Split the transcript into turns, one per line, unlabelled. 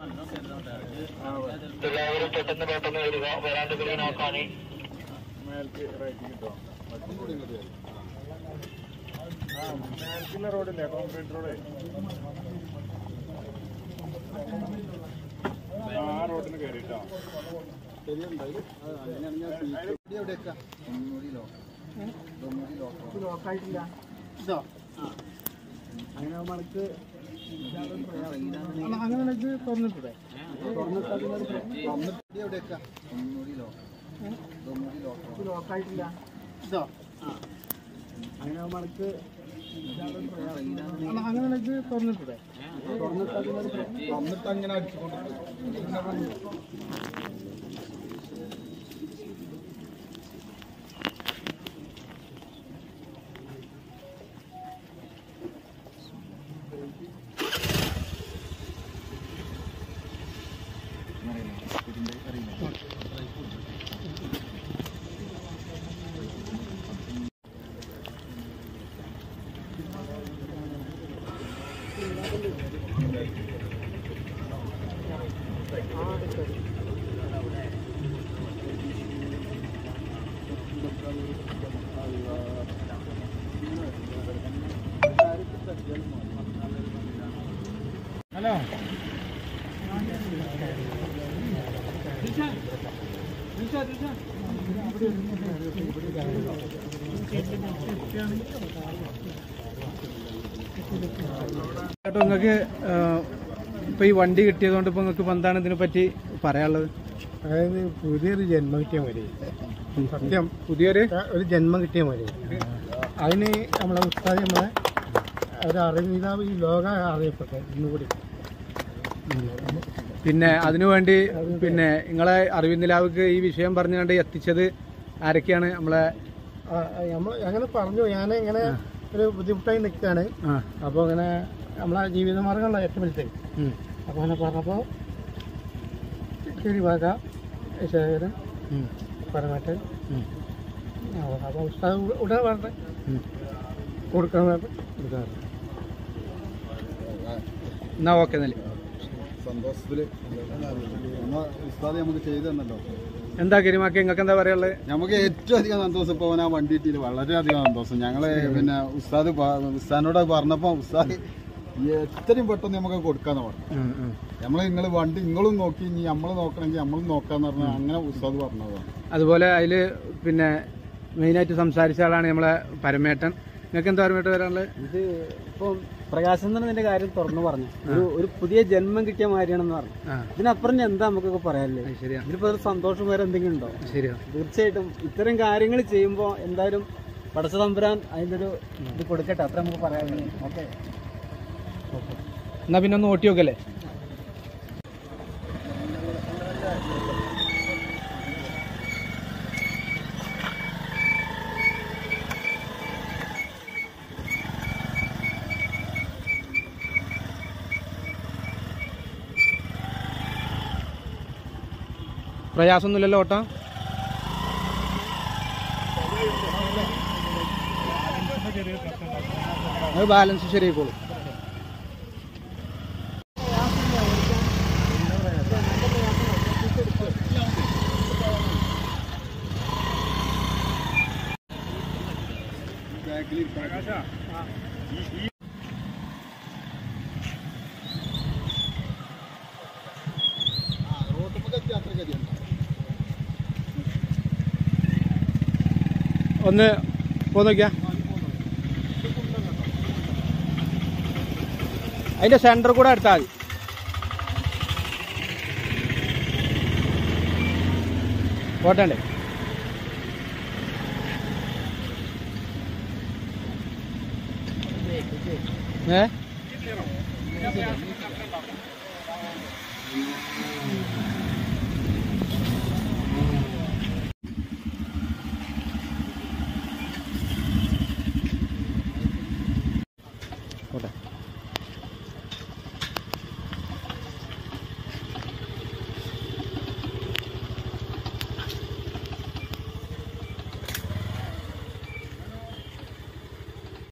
എല്ലാവരും പെട്ടെന്ന് പെട്ടെന്ന് വരിക വരാണ്ട് ക്ലീൻ ആക്കാനേ
റോഡില്ലേ കോൺക്രീറ്റ് റോഡ് ആ റോഡിന് കയറിട്ടോ
ഇതോ അങ്ങനെ മണക്ക് അങ്ങനെ ഇത് തുറന്നിട്ടൂടെ ലോക്കായിട്ടില്ല ഇതോ അങ്ങനെ മണക്ക് അങ്ങനെ ഇത് തുറന്നിട്ടൂടെ
വന്നിട്ട് അങ്ങനെ അടിച്ചുകൊണ്ട് ഹലോ
ചേട്ടാ നിങ്ങൾക്ക് ഇപ്പൊ ഈ വണ്ടി കിട്ടിയത് കൊണ്ട് ഇപ്പൊ നിങ്ങൾക്ക് ഇപ്പൊ എന്താണ് ഇതിനെ പറ്റി പറയാനുള്ളത്
അതായത് പുതിയൊരു ജന്മം കിട്ടിയ മതി സത്യം
പുതിയൊരു
ഒരു ജന്മം കിട്ടിയ മതി അതിന് നമ്മളെ ഉസ്താദ് നമ്മളെ ഒരു അറിവിതാവ് ഈ ലോക അറിയപ്പെട്ടെ ഇന്നുകൂടി
പിന്നെ അതിനുവേണ്ടി പിന്നെ നിങ്ങളെ അറിവിന്ദിലാവുക്ക് ഈ വിഷയം പറഞ്ഞുകൊണ്ട് എത്തിച്ചത് ആരൊക്കെയാണ് നമ്മളെ
നമ്മൾ അങ്ങനെ പറഞ്ഞു ഞാൻ ഇങ്ങനെ ഒരു ബുദ്ധിമുട്ടായി നിൽക്കുകയാണ്
ആ
അപ്പോൾ അങ്ങനെ നമ്മളെ ജീവിതമാർഗ്ഗമുള്ള ഏറ്റവും വലുത്
ഉം,
അപ്പോൾ അങ്ങനെ പറഞ്ഞപ്പോൾ കിഴിവാക ശേഖരൻ
ഉം,
പരമേട്ടൻ
ഉം,
അപ്പോൾ ഉസ്താദ് ഉടനെ പറഞ്ഞ്
ഉം.
കൊടുക്കണം പറഞ്ഞ്
കൊടുക്കാറ്. എന്നാ ഓക്കെ എന്നാല്
സന്തോഷത്തില് ഉസ്താദ് നമുക്ക് ചെയ്തു തന്നല്ലോ
എന്താ കരിമാക്കി നിങ്ങൾക്ക് എന്താ പറയാനുള്ളത്
നമുക്ക് ഏറ്റവും അധികം സന്തോഷം ഇപ്പൊ അവൻ ആ വണ്ടി കിട്ടിയില്ല വളരെയധികം സന്തോഷം ഞങ്ങള് പിന്നെ ഉസ്താദ് പ- ഉസ്താദിനോട് പറഞ്ഞപ്പോ ഉസ്താദ് എത്രയും പെട്ടെന്ന് നമുക്ക് കൊടുക്കാന്ന് പറഞ്ഞു
ഉം, ഉം.
നമ്മള് നിങ്ങൾ വണ്ടി നിങ്ങളും നോക്കി ഇനി നമ്മൾ നോക്കണമെങ്കിൽ നമ്മളും നോക്കാന്ന് പറഞ്ഞാൽ അങ്ങനെ ഉസ്താദ് പറഞ്ഞതാണ്
അതുപോലെ അതിൽ പിന്നെ മെയിനായിട്ട് സംസാരിച്ച ആളാണ് നമ്മളെ പരമേട്ടൻ നിങ്ങൾക്ക് എന്താ പരമേട്ടൻ വരാനുള്ളത്
ഇത് ഇപ്പം പ്രകാശം എന്നതിന്റെ കാര്യം തുറന്നു പറഞ്ഞു ഒരു ഒരു പുതിയ ജന്മം കിട്ടിയ മാതിരിയാണെന്ന് പറഞ്ഞു
ആ
ഇതിനപ്പുറം ഞാൻ എന്താ നമുക്കൊക്കെ പറയാനില്ലേ
അത് ശരിയാ
ഇതിലിപ്പോ ഒരു സന്തോഷം വേറെ എന്തെങ്കിലും ഉണ്ടോ
ശരിയാ
തീർച്ചയായിട്ടും ഇത്തരം കാര്യങ്ങൾ ചെയ്യുമ്പോൾ എന്തായാലും പടച്ച തമ്പുരാൻ അതിന്റെ ഒരു ഇത് കൊടുക്കട്ടെ അത്ര നമുക്ക് പറയാനുള്ളൂ ഓക്കെ
എന്നാ പിന്നെ ഒന്ന് ഓട്ടി നോക്കല്ലേ പ്രയാസമൊന്നുമില്ലല്ലോ ഓട്ട അത് ബാലൻസ് ശരിയായിക്കോളും ഒന്ന് പോ നോക്കിയാ അതിന്റെ സെന്റർ കൂടെ എടുത്താൽ മതി പോട്ടണ്ടേ ഏ പോട്ടെ